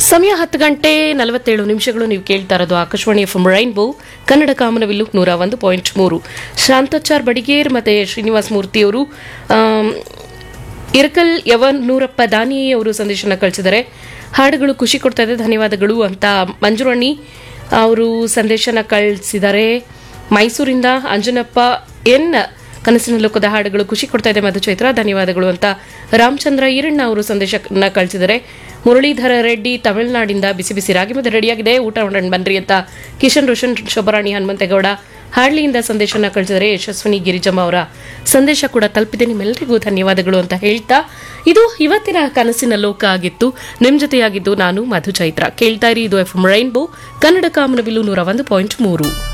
ಸಮಯ ಹತ್ತು ಗಂಟೆ ನಲವತ್ತೇಳು ನಿಮಿಷಗಳು ನೀವು ಕೇಳ್ತಾ ಇರೋದು ಆಕಾಶವಾಣಿ ಎಫ್ ರೈನ್ಬೋ ಕನ್ನಡ ಕಾಮನವಿಲ್ಲು ನೂರ ಒಂದು ಪಾಯಿಂಟ್ ಮೂರು ಶಾಂತಾಚಾರ್ ಬಡಿಗೇರ್ ಮತ್ತೆ ಶ್ರೀನಿವಾಸ್ ಮೂರ್ತಿಯವರು ಆಮ್, ಇರಕಲ್ ಯವನೂರಪ್ಪ ದಾನಿ ಅವರು ಸಂದೇಶನ ಕಳಿಸಿದ್ದಾರೆ ಹಾಡುಗಳು ಖುಷಿ ಕೊಡ್ತಾ ಇದೆ ಧನ್ಯವಾದಗಳು ಅಂತ ಮಂಜುರಣಿ ಅವರು ಸಂದೇಶನ ಕಳಿಸಿದ್ದಾರೆ ಮೈಸೂರಿಂದ ಅಂಜನಪ್ಪ ಎನ್ ಕನಸಿನ ಲೋಕದ ಹಾಡುಗಳು ಖುಷಿ ಕೊಡ್ತಾ ಇದೆ ಮಧುಚೈತ್ರ ಧನ್ಯವಾದಗಳು ಅಂತ ರಾಮಚಂದ್ರ ಈರಣ್ಣ ಅವರು ಸಂದೇಶನ ಕಳಿಸಿದ್ದಾರೆ ಮುರಳೀಧರ ರೆಡ್ಡಿ ತಮಿಳುನಾಡಿಂದ ಬಿಸಿ ಬಿಸಿ ರಾಗಿ ಮುದ್ದೆ ರೆಡಿಯಾಗಿದೆ ಊಟ ಮಾಡೋಣ ಬನ್ರಿ ಅಂತ ಕಿಶನ್ ರೋಷನ್ ಶೋಭರಾಣಿ ಹನುಮಂತೇಗೌಡ ಹಾಡ್ಲಿಯಿಂದ ಸಂದೇಶನ ಕಳಿಸಿದರೆ ಯಶಸ್ವಿನಿ ಗಿರಿಜಮ್ಮ ಅವರ ಸಂದೇಶ ಕೂಡ ತಲುಪಿದೆ ನಿಮ್ಮೆಲ್ಲರಿಗೂ ಧನ್ಯವಾದಗಳು ಅಂತ ಹೇಳ್ತಾ ಇದು ಇವತ್ತಿನ ಕನಸಿನ ಲೋಕ ಆಗಿತ್ತು ನಿಮ್ ಜೊತೆಯಾಗಿದ್ದು ನಾನು ಮಧು ಚೈತ್ರ ಕೇಳ್ತಾ ಇರಿ ಇದು ಎಫ್ ರೈನ್ಬೋ ಕನ್ನಡ ಕಾಮನಬಿಲ್ಲು ನೂರ ಒಂದು ಪಾಯಿಂಟ್ ಮೂರು